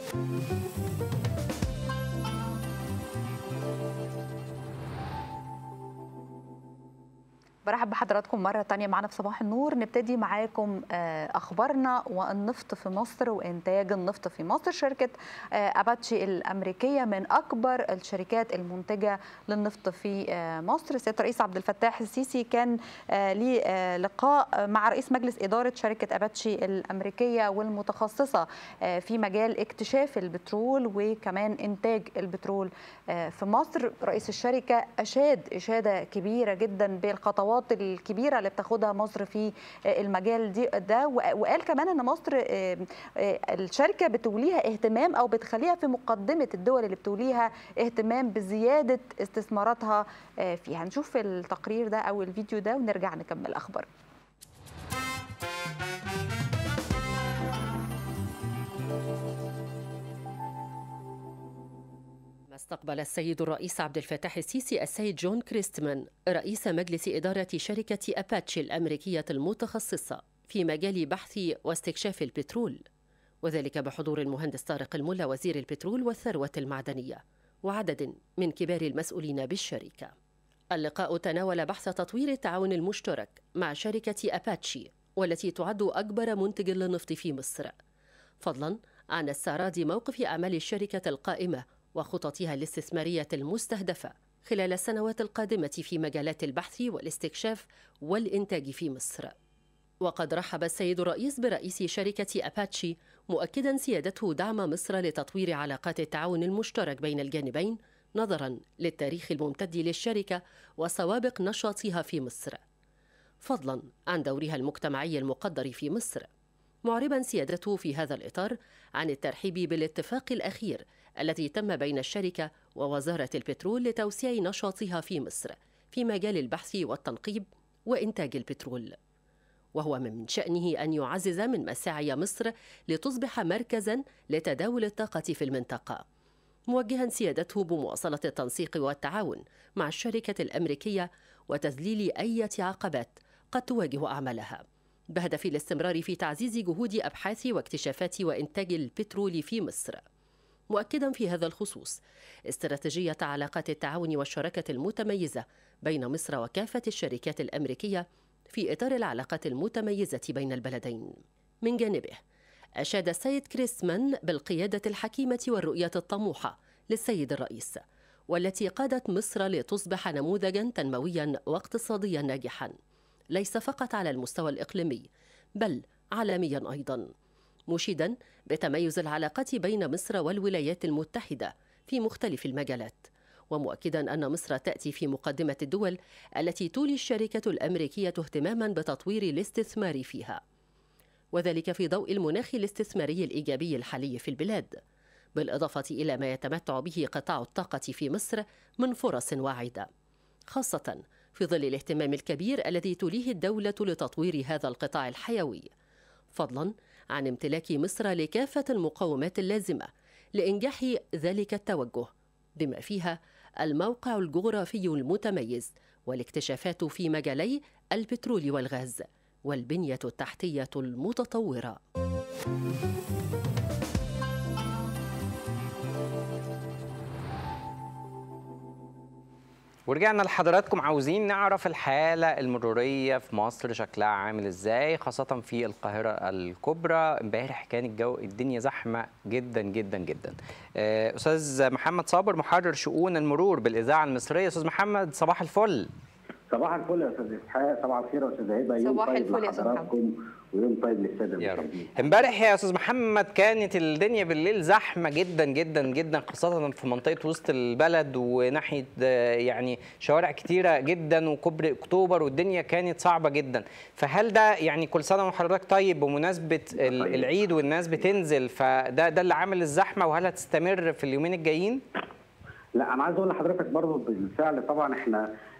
برحب بحضراتكم مرة تانية معنا في صباح النور نبتدي معاكم أخبارنا والنفط في مصر وإنتاج النفط في مصر شركة أباتشي الأمريكية من أكبر الشركات المنتجة للنفط في مصر سيادة الرئيس عبد الفتاح السيسي كان ليه لقاء مع رئيس مجلس إدارة شركة أباتشي الأمريكية والمتخصصة في مجال اكتشاف البترول وكمان إنتاج البترول في مصر رئيس الشركة أشاد إشادة كبيرة جدا بالخطوات الخطوات الكبيره اللي بتاخدها مصر في المجال دي ده وقال كمان ان مصر الشركه بتوليها اهتمام او بتخليها في مقدمه الدول اللي بتوليها اهتمام بزياده استثماراتها فيها هنشوف التقرير ده او الفيديو ده ونرجع نكمل اخبار استقبل السيد الرئيس عبد الفتاح السيسي السيد جون كريستمان رئيس مجلس إدارة شركة أباتشي الأمريكية المتخصصة في مجال بحث واستكشاف البترول وذلك بحضور المهندس طارق الملا وزير البترول والثروة المعدنية وعدد من كبار المسؤولين بالشركة اللقاء تناول بحث تطوير التعاون المشترك مع شركة أباتشي والتي تعد أكبر منتج للنفط في مصر فضلا عن استعراض موقف أعمال الشركة القائمة وخططها الاستثمارية المستهدفة خلال السنوات القادمة في مجالات البحث والاستكشاف والإنتاج في مصر. وقد رحب السيد الرئيس برئيس شركة أباتشي مؤكدا سيادته دعم مصر لتطوير علاقات التعاون المشترك بين الجانبين نظرا للتاريخ الممتد للشركة وسوابق نشاطها في مصر. فضلا عن دورها المجتمعي المقدر في مصر. معربا سيادته في هذا الإطار عن الترحيب بالاتفاق الأخير الذي تم بين الشركة ووزارة البترول لتوسيع نشاطها في مصر في مجال البحث والتنقيب وإنتاج البترول وهو من شأنه أن يعزز من مساعي مصر لتصبح مركزا لتداول الطاقة في المنطقة موجها سيادته بمواصلة التنسيق والتعاون مع الشركة الأمريكية وتذليل أي عقبات قد تواجه أعمالها بهدف الاستمرار في تعزيز جهود أبحاث واكتشافات وإنتاج البترول في مصر مؤكدا في هذا الخصوص استراتيجية علاقات التعاون والشراكة المتميزة بين مصر وكافة الشركات الأمريكية في إطار العلاقات المتميزة بين البلدين. من جانبه، أشاد السيد كريسمان بالقيادة الحكيمة والرؤية الطموحة للسيد الرئيس، والتي قادت مصر لتصبح نموذجا تنمويا واقتصاديا ناجحا، ليس فقط على المستوى الإقليمي، بل عالميا أيضا. مشيدا بتميز العلاقات بين مصر والولايات المتحدة في مختلف المجالات ومؤكدا أن مصر تأتي في مقدمة الدول التي تولي الشركة الأمريكية اهتماما بتطوير الاستثمار فيها وذلك في ضوء المناخ الاستثماري الإيجابي الحالي في البلاد بالإضافة إلى ما يتمتع به قطاع الطاقة في مصر من فرص واعدة خاصة في ظل الاهتمام الكبير الذي توليه الدولة لتطوير هذا القطاع الحيوي فضلا عن امتلاك مصر لكافة المقومات اللازمة لإنجاح ذلك التوجه بما فيها الموقع الجغرافي المتميز والاكتشافات في مجالي البترول والغاز والبنية التحتية المتطورة. ورجعنا لحضراتكم عاوزين نعرف الحالة المرورية في مصر شكلها عامل ازاي خاصة في القاهرة الكبرى امبارح كان الجو الدنيا زحمة جدا جدا جدا أستاذ محمد صابر محرر شؤون المرور بالإذاعة المصرية أستاذ محمد صباح الفل صباح الفل يا استاذ اسحاق صباح الخير يا استاذ هبه يوم صباح الفل يا استاذ محمد ويوم طيب للساده المشاهدين امبارح يا استاذ محمد كانت الدنيا بالليل زحمه جدا جدا جدا خاصه في منطقه وسط البلد وناحيه يعني شوارع كتيره جدا وكوبري اكتوبر والدنيا كانت صعبه جدا فهل ده يعني كل سنه وحضرتك طيب بمناسبه العيد والناس بتنزل فده ده اللي عامل الزحمه وهل هتستمر في اليومين الجايين؟ لا انا عايز اقول لحضرتك برضه بالفعل طبعا احنا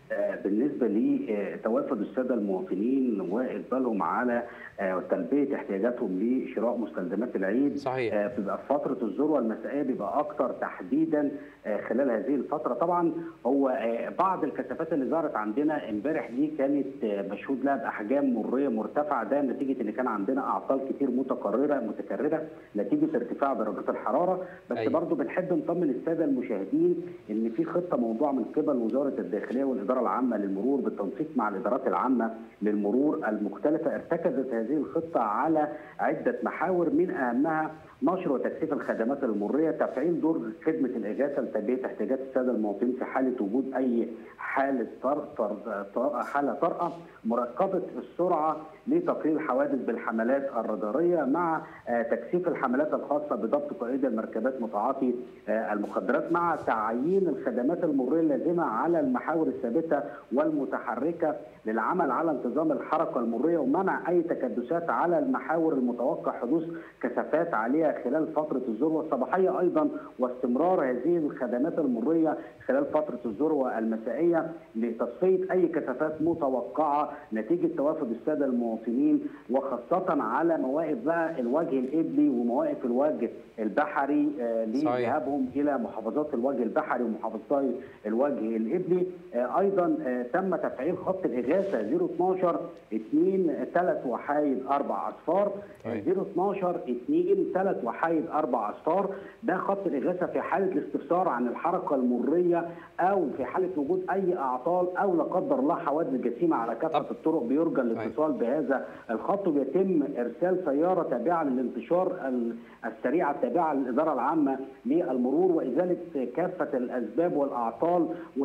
بالنسبه لتوافد الساده المواطنين واقبالهم على تلبيه احتياجاتهم لشراء مستلزمات العيد صحيح بيبقى في فتره الذروه المسائيه بيبقى اكتر تحديدا خلال هذه الفتره طبعا هو بعض الكثافات اللي ظهرت عندنا امبارح دي كانت مشهود لها باحجام مريه مرتفعه ده نتيجه ان كان عندنا اعطال كتير متكرره متكرره نتيجه ارتفاع درجات الحراره بس أيوة. برضه بنحب نطمن الساده المشاهدين ان في خطه موضوعه من قبل وزاره الداخليه والاداره العامه للمرور بالتنسيق مع الادارات العامه للمرور المختلفه ارتكزت هذه الخطه على عده محاور من اهمها نشر وتكثيف الخدمات المريه، تفعيل دور خدمه الاغاثه لتلبيه احتياجات الساده المواطنين في حاله وجود اي حاله طرق حاله طارئه، مراقبه السرعه لتقليل الحوادث بالحملات الراداريه مع تكثيف الحملات الخاصه بضبط قائد المركبات متعاطي المخدرات مع تعيين الخدمات المريه اللازمه على المحاور الثابته والمتحركه للعمل على انتظام الحركه المريه ومنع اي تكدسات على المحاور المتوقع حدوث كثافات عليها خلال فتره الذروه الصباحيه ايضا واستمرار هذه الخدمات المريه خلال فتره الذروه المسائيه لتصفيه اي كثافات متوقعه نتيجه توافد الساده المواطنين وخاصه على مواقف بقى الوجه الابلي ومواقف الوجه البحري لذهابهم الى محافظات الوجه البحري ومحافظتي الوجه الابلي ايضا تم تفعيل خط الاغاثه 012 2 3 وحايد 4 اصفار 012 2 3 وحايد 4 اصفار ده خط الاغاثه في حاله الاستفسار عن الحركه المريه او في حاله وجود اي اعطال او لا قدر الله حوادث جسيمه على كافه الطرق بيرجى الاتصال بهذا الخط ويتم ارسال سياره تابعه للانتشار السريعه التابعه للاداره العامه للمرور وازاله كافه الاسباب والاعطال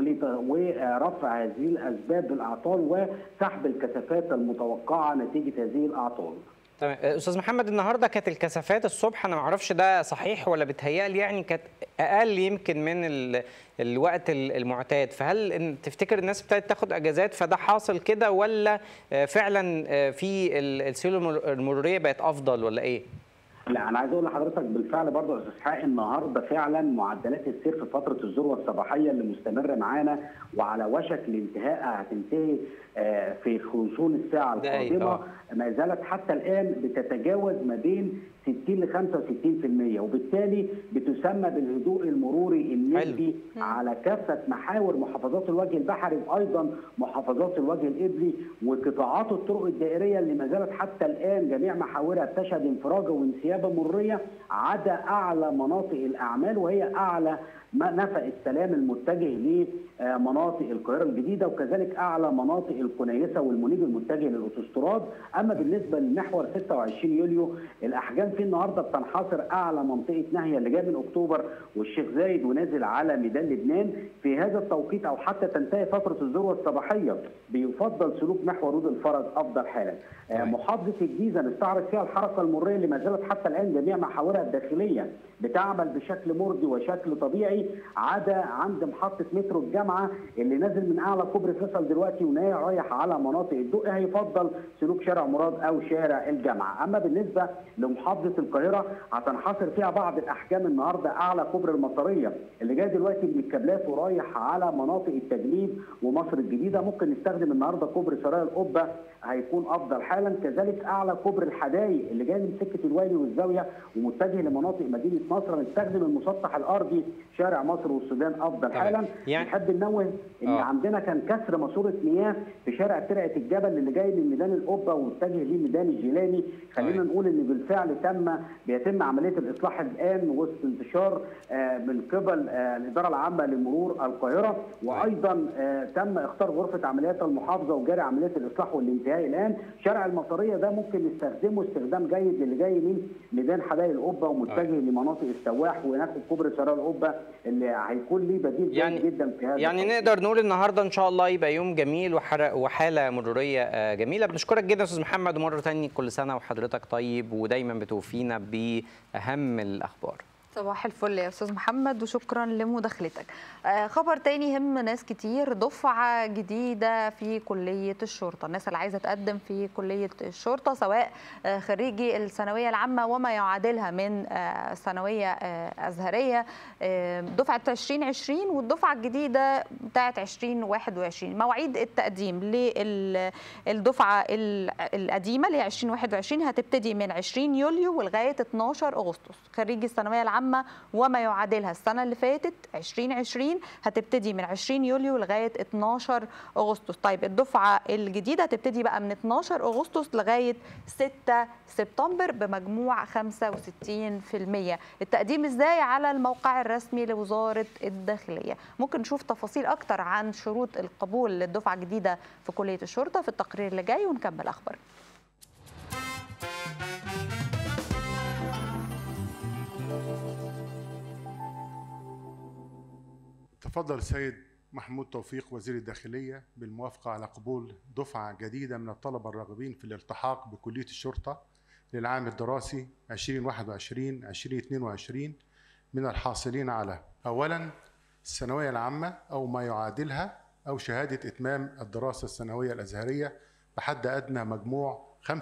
ورفع هذه الاسباب بالاعطال وسحب الكثافات المتوقعه نتيجه هذه الاعطال. تمام استاذ محمد النهارده كانت الكثافات الصبح انا ما اعرفش ده صحيح ولا بتهيألي يعني كانت اقل يمكن من ال... الوقت المعتاد فهل إن تفتكر الناس ابتدت تاخد اجازات فده حاصل كده ولا فعلا في السيوله المروريه بقت افضل ولا ايه؟ لا انا عايز اقول لحضرتك بالفعل برضه يا استاذ حق النهارده فعلا معدلات السير في فتره الذروه الصباحيه اللي مستمره معانا وعلى وشك الانتهاء هتنتهي في خلصون الساعه القادمه ما زالت حتى الان بتتجاوز ما بين 60 ل 65% وبالتالي بتسمى بالهدوء المروري النسبي على كافه محاور محافظات الوجه البحري وايضا محافظات الوجه الابلي وقطاعات الطرق الدائريه اللي ما زالت حتى الان جميع محاورها بتشهد انفراجه وانسيابه مريه عدا اعلى مناطق الاعمال وهي اعلى نفق السلام المتجه لمناطق القاهره الجديده وكذلك اعلى مناطق الكنيسه والمنيب المتجه للاوتوستراد اما بالنسبه للمحور 26 يوليو الاحجام فيه النهارده بتنحصر اعلى منطقه ناهيه اللي جايه من اكتوبر والشيخ زايد ونازل على ميدان لبنان في هذا التوقيت او حتى تنتهي فتره الذروه الصباحيه بيفضل سلوك محور رود الفرج افضل حالا محافظه الجيزه نستعرض فيها الحركه المريه اللي ما زالت حتى الان جميع محاورها الداخليه بتعمل بشكل مرضي وشكل طبيعي عدا عند محطه مترو الجامعه اللي نازل من اعلى كوبري فيصل دلوقتي ورايح على مناطق الدقي هيفضل سلوك شارع مراد او شارع الجامعه، اما بالنسبه لمحافظه القاهره هتنحصر فيها بعض الاحجام النهارده اعلى كوبري المطريه اللي جاي دلوقتي من الكابلات ورايح على مناطق التجنيد ومصر الجديده ممكن نستخدم النهارده كوبري سرايا القبه هيكون افضل حالا كذلك اعلى كوبري الحدايق اللي جاي من سكه الوالي والزاويه ومتجه لمناطق مدينه نصر نستخدم المسطح الارضي شارع مصر والسودان افضل حالا يعني نحب ننوه ان أوه. عندنا كان كسر ماسوره مياه في شارع ترعه الجبل اللي جاي من ميدان القبه ومتجه لميدان الجيلاني خلينا أوه. نقول ان بالفعل تم بيتم عمليه الاصلاح الان وسط انتشار آه من قبل آه الاداره العامه لمرور القاهره وايضا آه تم اختار غرفه عمليات المحافظه وجاري عمليه الاصلاح والانتهاء الان شارع المطريه ده ممكن نستخدمه استخدام جيد للي جاي من ميدان حدائق القبه ومتجه لمناطق السواح وهناك كوبري سرايا القبه اللي هيكون ليه بديل يعني جدا في هذا يعني نقدر نقول النهارده ان شاء الله يبقى يوم جميل وحاله مروريه جميله بنشكرك جدا استاذ محمد ومره ثانيه كل سنه وحضرتك طيب ودايما بتوفينا باهم الاخبار صباح الفل يا استاذ محمد وشكرا لمداخلتك آه، خبر تاني يهم ناس كتير دفعه جديده في كليه الشرطه الناس اللي عايزه تقدم في كليه الشرطه سواء آه، خريجي الثانويه العامه وما يعادلها من آه، ثانويه آه، ازهريه آه، دفعه 2020 والدفعه الجديده بتاعه 2021 مواعيد التقديم للدفعه القديمه اللي هي 2021 هتبتدي من 20 يوليو ولغايه 12 اغسطس خريجي الثانويه العامه وما يعادلها السنه اللي فاتت 2020 هتبتدي من 20 يوليو لغايه 12 اغسطس طيب الدفعه الجديده هتبتدي بقى من 12 اغسطس لغايه 6 سبتمبر بمجموع 65% التقديم ازاي على الموقع الرسمي لوزاره الداخليه ممكن نشوف تفاصيل اكتر عن شروط القبول للدفعه الجديده في كليه الشرطه في التقرير اللي جاي ونكمل اخبار تفضل السيد محمود توفيق وزير الداخلية بالموافقة على قبول دفعة جديدة من الطلبة الراغبين في الالتحاق بكلية الشرطة للعام الدراسي 2021-2022 من الحاصلين على أولا الثانوية العامة أو ما يعادلها أو شهادة إتمام الدراسة الثانوية الأزهرية بحد أدنى مجموع 65%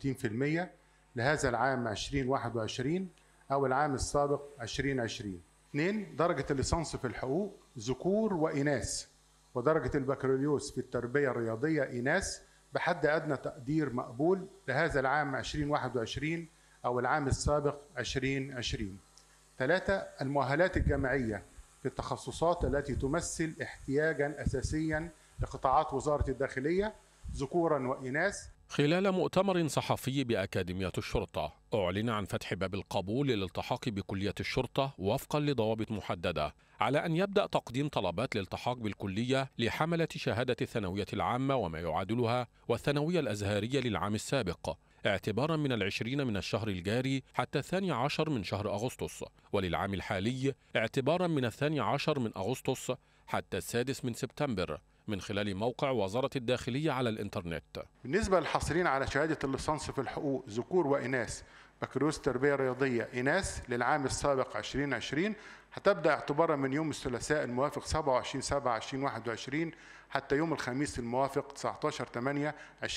لهذا العام 2021 أو العام السابق 2020 اثنين درجة الليسانس في الحقوق ذكور وإناث ودرجة البكالوريوس في التربية الرياضية إناث بحد أدنى تقدير مقبول لهذا العام 2021 أو العام السابق 2020 ثلاثة المؤهلات الجامعية في التخصصات التي تمثل احتياجا أساسيا لقطاعات وزارة الداخلية ذكورا وإناث خلال مؤتمر صحفي بأكاديمية الشرطة أعلن عن فتح باب القبول للالتحاق بكلية الشرطة وفقا لضوابط محددة على أن يبدأ تقديم طلبات الالتحاق بالكلية لحملة شهادة الثانوية العامة وما يعادلها والثانوية الأزهرية للعام السابق اعتبارا من العشرين من الشهر الجاري حتى الثاني عشر من شهر أغسطس وللعام الحالي اعتبارا من الثاني عشر من أغسطس حتى السادس من سبتمبر من خلال موقع وزارة الداخلية على الإنترنت بالنسبة للحاصلين على شهادة الليسانس في الحقوق ذكور وإناث بكالوريوس تربية رياضية إناث للعام السابق 2020 هتبدأ اعتبارا من يوم الثلاثاء الموافق 27 7 2021 حتى يوم الخميس الموافق 19 8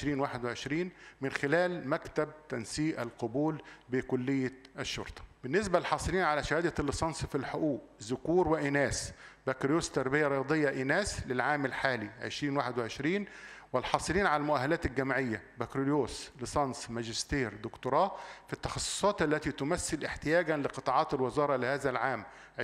2021 من خلال مكتب تنسيق القبول بكلية الشرطة. بالنسبة للحاصلين على شهادة الليسانس في الحقوق ذكور وإناث بكالوريوس تربية رياضية إناث للعام الحالي 2021 والحاصلين على المؤهلات الجامعية بكالوريوس ليسانس ماجستير دكتوراه في التخصصات التي تمثل احتياجا لقطاعات الوزارة لهذا العام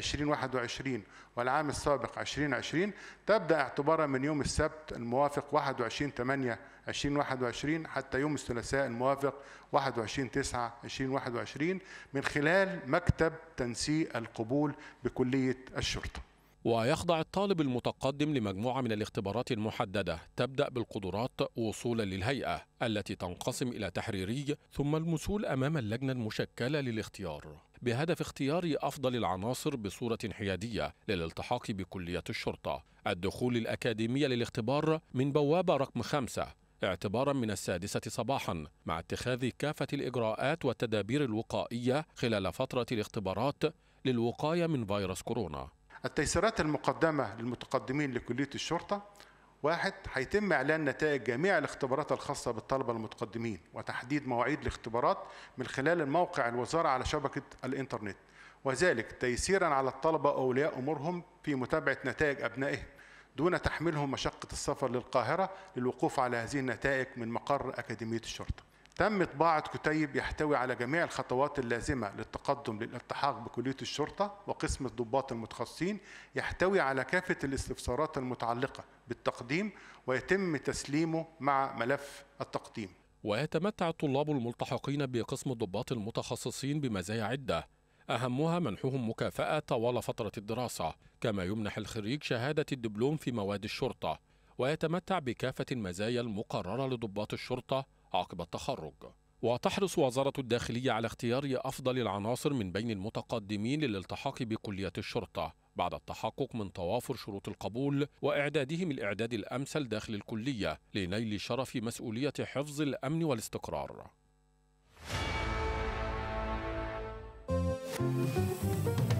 2021 والعام السابق 2020 تبدأ اعتبارا من يوم السبت الموافق 21 8 2021 حتى يوم الثلاثاء الموافق 21 9 2021 من خلال مكتب تنسيق القبول بكلية الشرطة ويخضع الطالب المتقدم لمجموعة من الاختبارات المحددة تبدأ بالقدرات وصولا للهيئة التي تنقسم إلى تحريري ثم المسؤول أمام اللجنة المشكلة للاختيار بهدف اختيار أفضل العناصر بصورة حيادية للالتحاق بكلية الشرطة الدخول الأكاديمي للاختبار من بوابة رقم خمسة اعتبارا من السادسة صباحا مع اتخاذ كافة الإجراءات والتدابير الوقائية خلال فترة الاختبارات للوقاية من فيروس كورونا التيسيرات المقدمة للمتقدمين لكلية الشرطة واحد هيتم إعلان نتائج جميع الاختبارات الخاصة بالطلبة المتقدمين وتحديد مواعيد الاختبارات من خلال الموقع الوزارة على شبكة الإنترنت وذلك تيسيرا على الطلبة وأولياء أمورهم في متابعة نتائج أبنائهم دون تحملهم مشقة السفر للقاهرة للوقوف على هذه النتائج من مقر أكاديمية الشرطة تم طباعة كتيب يحتوي على جميع الخطوات اللازمة للتقدم للالتحاق بكلية الشرطة وقسم الضباط المتخصصين يحتوي على كافة الاستفسارات المتعلقة بالتقديم ويتم تسليمه مع ملف التقديم ويتمتع الطلاب الملتحقين بقسم الضباط المتخصصين بمزايا عدة أهمها منحهم مكافأة طوال فترة الدراسة كما يمنح الخريج شهادة الدبلوم في مواد الشرطة ويتمتع بكافة المزايا المقررة لضباط الشرطة عقب التخرج وتحرص وزارة الداخلية على اختيار أفضل العناصر من بين المتقدمين للالتحاق بكلية الشرطة بعد التحقق من توافر شروط القبول وإعدادهم الإعداد الأمثل داخل الكلية لنيل شرف مسؤولية حفظ الأمن والاستقرار.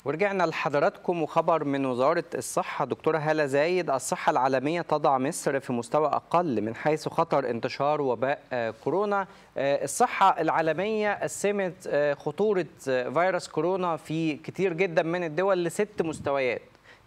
ورجعنا لحضراتكم وخبر من وزارة الصحة دكتورة هالة زايد الصحة العالمية تضع مصر في مستوى أقل من حيث خطر انتشار وباء كورونا الصحة العالمية قسمت خطورة فيروس كورونا في كتير جدا من الدول لست مستويات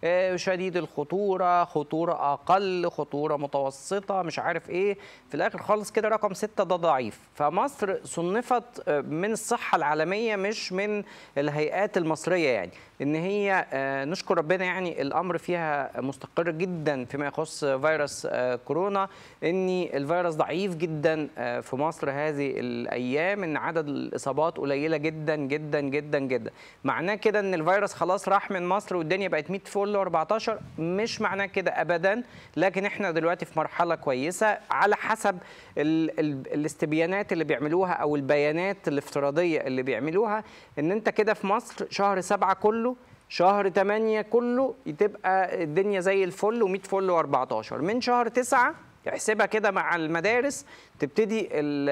شديد الخطورة خطورة أقل خطورة متوسطة مش عارف إيه في الآخر خالص كده رقم ستة ده ضعيف فمصر صنفت من الصحة العالمية مش من الهيئات المصرية يعني إن هي نشكر ربنا يعني الأمر فيها مستقر جدا فيما يخص فيروس كورونا إن الفيروس ضعيف جدا في مصر هذه الأيام إن عدد الإصابات قليلة جدا جدا جدا جدا معناه كده إن الفيروس خلاص راح من مصر والدنيا بقت 100 فل 14 مش معناه كده ابدا لكن احنا دلوقتي في مرحله كويسه على حسب ال ال الاستبيانات اللي بيعملوها او البيانات الافتراضيه اللي بيعملوها ان انت كده في مصر شهر سبعة كله شهر 8 كله تبقى الدنيا زي الفل و100 فل و14 من شهر 9 احسبها كده مع المدارس تبتدي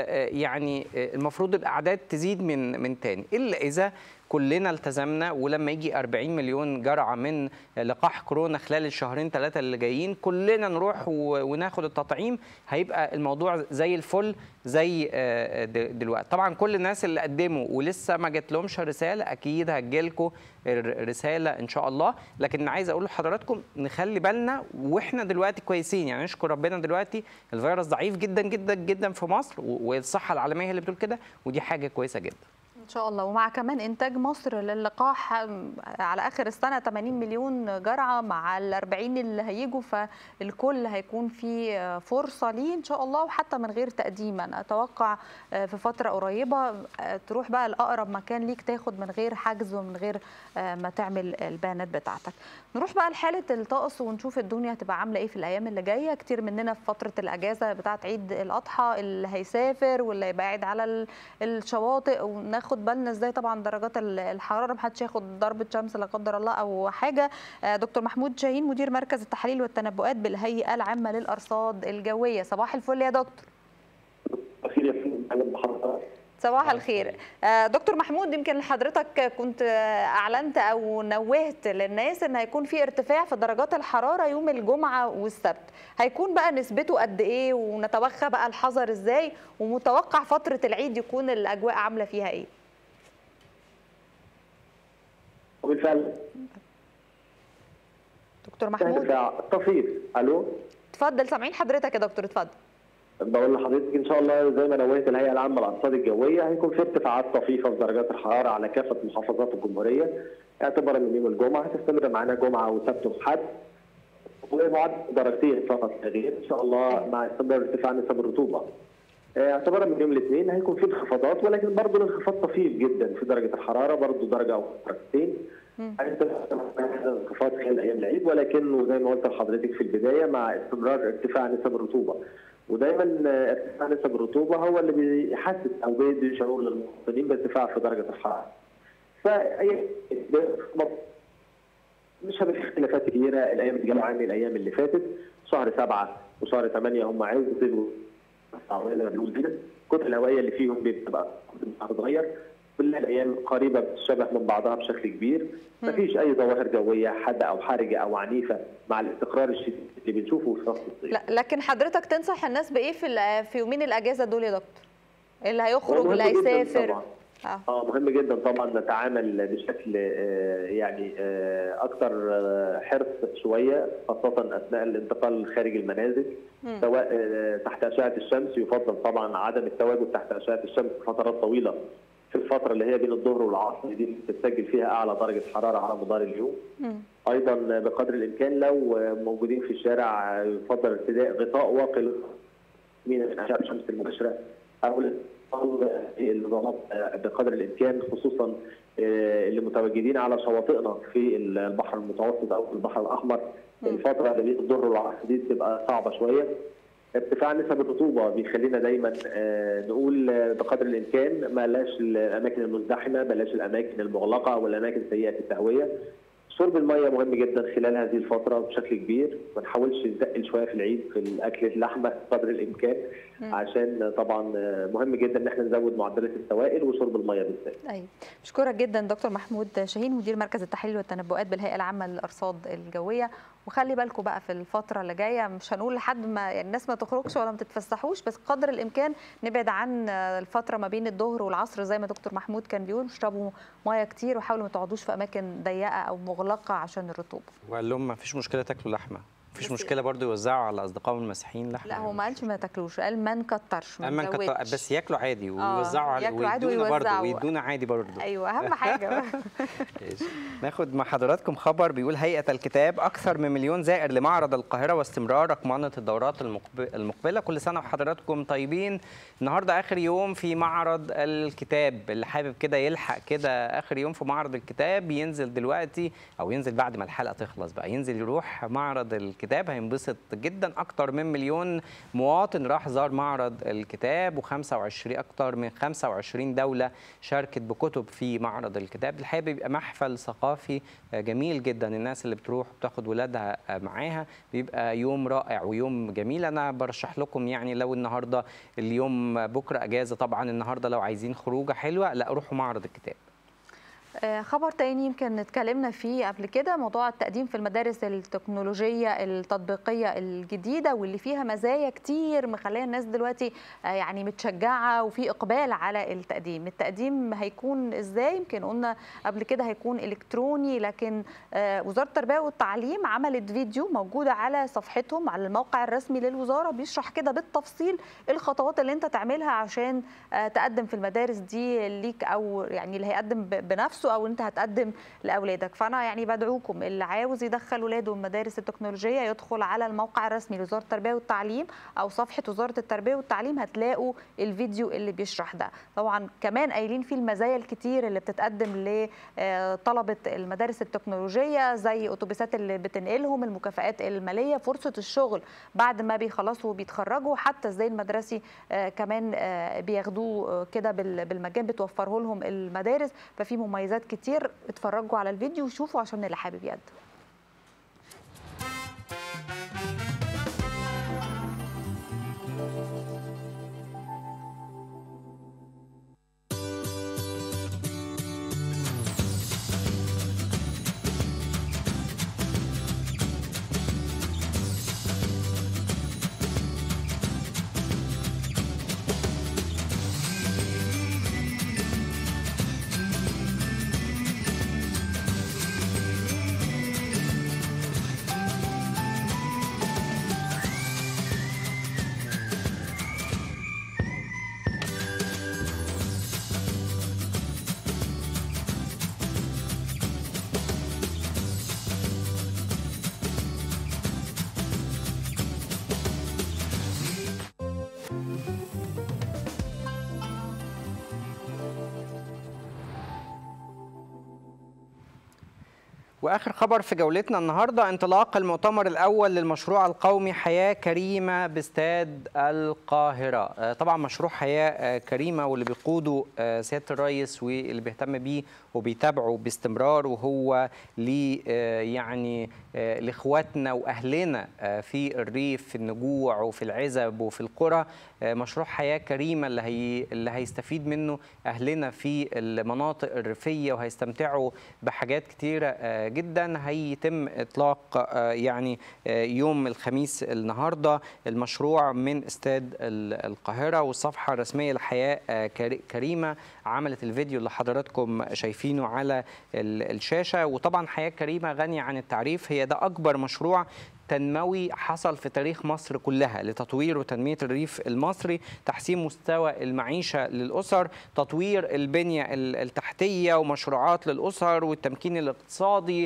يعني المفروض الاعداد تزيد من من تاني الا اذا كلنا التزمنا ولما يجي 40 مليون جرعه من لقاح كورونا خلال الشهرين ثلاثه اللي جايين كلنا نروح وناخد التطعيم هيبقى الموضوع زي الفل زي دلوقتي طبعا كل الناس اللي قدموا ولسه ما جات لهمش رساله اكيد هتجيلكم رساله ان شاء الله لكن عايز اقول لحضراتكم نخلي بالنا واحنا دلوقتي كويسين يعني نشكر ربنا دلوقتي الفيروس ضعيف جدا جدا جدا في مصر والصحه العالميه هي اللي بتقول كده ودي حاجه كويسه جدا ان شاء الله ومع كمان انتاج مصر للقاح على اخر السنه 80 مليون جرعه مع ال 40 اللي هيجوا فالكل هيكون في فرصه ليه ان شاء الله وحتى من غير تقديم انا اتوقع في فتره قريبه تروح بقى لاقرب مكان ليك تاخد من غير حجز ومن غير ما تعمل البيانات بتاعتك نروح بقى لحاله الطقس ونشوف الدنيا هتبقى عامله ايه في الايام اللي جايه كتير مننا في فتره الاجازه بتاعه عيد الاضحى اللي هيسافر واللي هيبقى قاعد على الشواطئ وناخد بالنا ازاي طبعا درجات الحراره محدش ياخد ضربه شمس لا قدر الله او حاجه دكتور محمود شاهين مدير مركز التحاليل والتنبؤات بالهيئه العامه للارصاد الجويه صباح الفل يا دكتور صباح الخير دكتور محمود يمكن حضرتك كنت اعلنت او نوهت للناس ان هيكون في ارتفاع في درجات الحراره يوم الجمعه والسبت هيكون بقى نسبته قد ايه ونتوخى بقى الحذر ازاي ومتوقع فتره العيد يكون الاجواء عامله فيها ايه وبالفعل دكتور محمود طفيف الو اتفضل سامعين حضرتك يا دكتور اتفضل بقول لحضرتك ان شاء الله زي ما نوهت الهيئه العامه للارصاد الجويه هيكون في ارتفاعات طفيفه في درجات الحراره على كافه محافظات الجمهوريه اعتبارا من يوم الجمعه هتستمر معنا جمعه وسبت وحد ومعدل درجتين فقط تغيير ان شاء الله مع استمرار ارتفاع نسب الرطوبه. اعتبارا من يوم الاثنين هيكون في انخفاضات ولكن برضه الانخفاض طفيف جدا في درجه الحراره برضه درجه او درجتين. انخفاض خلال ايام العيد ولكنه زي ما قلت لحضرتك في البدايه مع استمرار ارتفاع نسب الرطوبه. ودايما ارتفاع نسب الرطوبه هو اللي بيحسس او بيدي شعور للمواطنين بارتفاع في درجه الحراره. فاي مش هيبقى في اختلافات كبيره الايام اللي جايه عن الايام اللي فاتت شهر سبعه وشهر ثمانيه هم عايز يصيبوا زي ما بنقول كده الكتله الهوائيه اللي فيهم بتبقى بتتغير كلها الايام قريبه بتشبه من بعضها بشكل كبير مفيش اي ظواهر جويه حاده او حرجه او عنيفه مع الاستقرار الشديد اللي بنشوفه في فصل الصيف لا لكن حضرتك تنصح الناس بايه في في يومين الاجازه دول يا دكتور اللي هيخرج اللي هيسافر اه اه مهم جدا طبعا نتعامل بشكل آه يعني آه اكثر آه حرص شويه خاصه اثناء الانتقال خارج المنازل م. سواء تحت اشعه الشمس يفضل طبعا عدم التواجد تحت اشعه الشمس فترات طويله في الفتره اللي هي بين الظهر والعصر دي اللي بتسجل فيها اعلى درجه حراره على مدار اليوم. م. ايضا بقدر الامكان لو موجودين في الشارع يفضل ارتداء غطاء واقي من اشعه الشمس المباشره او النظامات بقدر الامكان خصوصا اللي متواجدين على شواطئنا في البحر المتوسط او في البحر الاحمر الفتره اللي بين الظهر والعصر دي بتبقى صعبه شويه ارتفاع نسب الرطوبه بيخلينا دايما نقول بقدر الامكان بلاش الاماكن المزدحمه بلاش الاماكن المغلقه والاماكن سيئه التهويه شرب الميه مهم جدا خلال هذه الفتره بشكل كبير ما نحاولش نتقل شويه في العيد في الاكل اللحمه قدر الامكان عشان طبعا مهم جدا ان احنا نزود معدلات السوائل وشرب الميه بالذات ايوه بشكرك جدا دكتور محمود شاهين مدير مركز التحليل والتنبؤات بالهيئه العامه للارصاد الجويه وخلي بالكم بقى في الفتره اللي جايه مش هنقول لحد ما يعني الناس ما تخرجش ولا ما تتفسحوش بس قدر الامكان نبعد عن الفتره ما بين الظهر والعصر زي ما دكتور محمود كان بيقول اشربوا ميه كتير وحاولوا ما تقعدوش في اماكن ضيقه او مغلقه عشان الرطوبه وقال لهم ما فيش مشكله تاكلوا لحمه مفيش مشكله برضو يوزعوا على اصدقائهم المسيحيين لحمه لا هو ما قالش ما تاكلوش قال ما نكترش ما اما كتر... نزودش. بس ياكلوا عادي ويوزعوا على ياكلوا عادي ويدونا برضه ويوزعوا. ويدونا عادي برضه ايوه اهم حاجه ماشي. ناخد مع حضراتكم خبر بيقول هيئة الكتاب أكثر من مليون زائر لمعرض القاهرة واستمرار رقمنة الدورات المقب- المقبلة كل سنة وحضراتكم طيبين النهاردة آخر يوم في معرض الكتاب اللي حابب كده يلحق كده آخر يوم في معرض الكتاب ينزل دلوقتي أو ينزل بعد ما الحلقة تخلص بقى ينزل يروح معرض الكتاب هينبسط جدا أكتر من مليون مواطن راح زار معرض الكتاب و25 أكتر من 25 دولة شاركت بكتب في معرض الكتاب الحقيقه بيبقى محفل ثقافي جميل جدا الناس اللي بتروح بتاخد ولادها معاها بيبقى يوم رائع ويوم جميل انا برشح لكم يعني لو النهارده اليوم بكره اجازه طبعا النهارده لو عايزين خروجه حلوه لا روحوا معرض الكتاب آه، خبر تاني يمكن اتكلمنا فيه قبل كده موضوع التقديم في المدارس التكنولوجية التطبيقية الجديدة واللي فيها مزايا كتير مخليه الناس دلوقتي آه، يعني متشجعة وفي إقبال على التقديم التقديم هيكون إزاي يمكن قلنا قبل كده هيكون إلكتروني لكن آه، وزارة التربية والتعليم عملت فيديو موجودة على صفحتهم على الموقع الرسمي للوزارة بيشرح كده بالتفصيل الخطوات اللي انت تعملها عشان آه، تقدم في المدارس دي ليك او يعني اللي هيقدم ب- بنفسه او انت هتقدم لاولادك فانا يعني بدعوكم اللي عاوز يدخل ولاده المدارس التكنولوجيه يدخل على الموقع الرسمي لوزاره التربيه والتعليم او صفحه وزاره التربيه والتعليم هتلاقوا الفيديو اللي بيشرح ده طبعا كمان قايلين فيه المزايا الكتير اللي بتتقدم لطلبه المدارس التكنولوجيه زي اتوبيسات اللي بتنقلهم المكافآت الماليه فرصه الشغل بعد ما بيخلصوا وبيتخرجوا حتى ازاي المدرسي آه، كمان آه، بياخدوه آه، كده بال- بالمجان بتوفره لهم المدارس ففي مميزات كتير اتفرجوا على الفيديو وشوفوا عشان اللي حابب يقدم واخر خبر في جولتنا النهارده انطلاق المؤتمر الاول للمشروع القومي حياه كريمه باستاد القاهره آه، طبعا مشروع حياه آه، كريمه واللي بيقوده آه، سياده الرئيس واللي بيهتم بيه وبيتابعه باستمرار وهو ليه آه، يعني آه، لاخواتنا واهلنا آه، في الريف في النجوع وفي العزب وفي القرى آه، مشروع حياه كريمه اللي هي اللي هيستفيد منه اهلنا في المناطق الريفيه وهيستمتعوا بحاجات كتيره آه، جدا هيتم اطلاق آه، يعني آه، يوم الخميس النهارده المشروع من استاد ال- القاهره والصفحه الرسميه لحياه آه، كري- كريمه عملت الفيديو اللي حضراتكم شايفينه على ال- الشاشه وطبعا حياه كريمه غنيه عن التعريف هي ده اكبر مشروع تنموي حصل في تاريخ مصر كلها لتطوير وتنمية الريف المصري تحسين مستوى المعيشة للأسر تطوير البنية ال- التحتية ومشروعات للأسر والتمكين الاقتصادي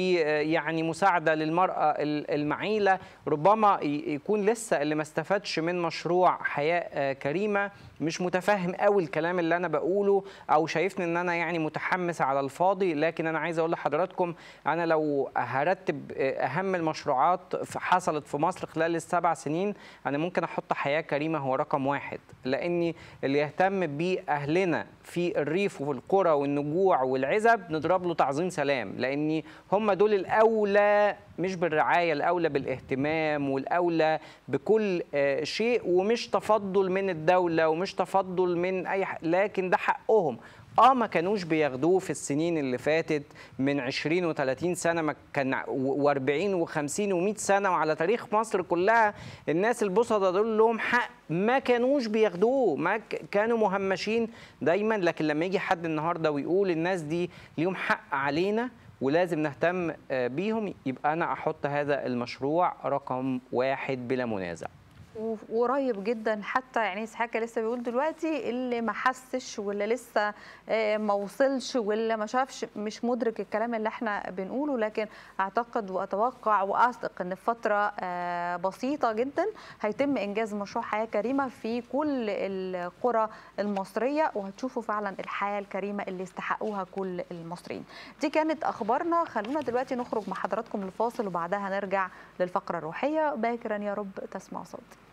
ويعني مساعدة للمرأة ال- المعيلة ربما ي- يكون لسه اللي ما استفادش من مشروع حياة آه، كريمة مش متفهم قوي الكلام اللي انا بقوله او شايفني ان انا يعني متحمس على الفاضي لكن انا عايز اقول لحضراتكم انا لو هرتب اهم المشروعات مشروعات حصلت في مصر خلال السبع سنين انا ممكن احط حياه كريمه هو رقم واحد لاني اللي يهتم بيه اهلنا في الريف وفي القرى والنجوع والعزب نضرب له تعظيم سلام لاني هم دول الاولى مش بالرعايه الاولى بالاهتمام والاولى بكل شيء ومش تفضل من الدوله ومش تفضل من اي حق لكن ده حقهم اه ما كانوش بياخدوه في السنين اللي فاتت من 20 و30 سنه ما كان و40 و50 و100 سنه وعلى تاريخ مصر كلها الناس البسطة دول لهم حق ما كانوش بياخدوه ما كانوا مهمشين دايما لكن لما يجي حد النهارده ويقول الناس دي ليهم حق علينا ولازم نهتم بيهم يبقى انا احط هذا المشروع رقم واحد بلا منازع وقريب جدا حتى يعني حاجه لسه بيقول دلوقتي اللي ما حسش واللي لسه ما وصلش واللي ما شافش مش مدرك الكلام اللي احنا بنقوله لكن اعتقد واتوقع واثق ان في فتره بسيطه جدا هيتم انجاز مشروع حياه كريمه في كل القرى المصريه وهتشوفوا فعلا الحياه الكريمه اللي يستحقوها كل المصريين. دي كانت اخبارنا خلونا دلوقتي نخرج مع حضراتكم لفاصل وبعدها نرجع للفقره الروحيه باكرا يا رب تسمع صوتي.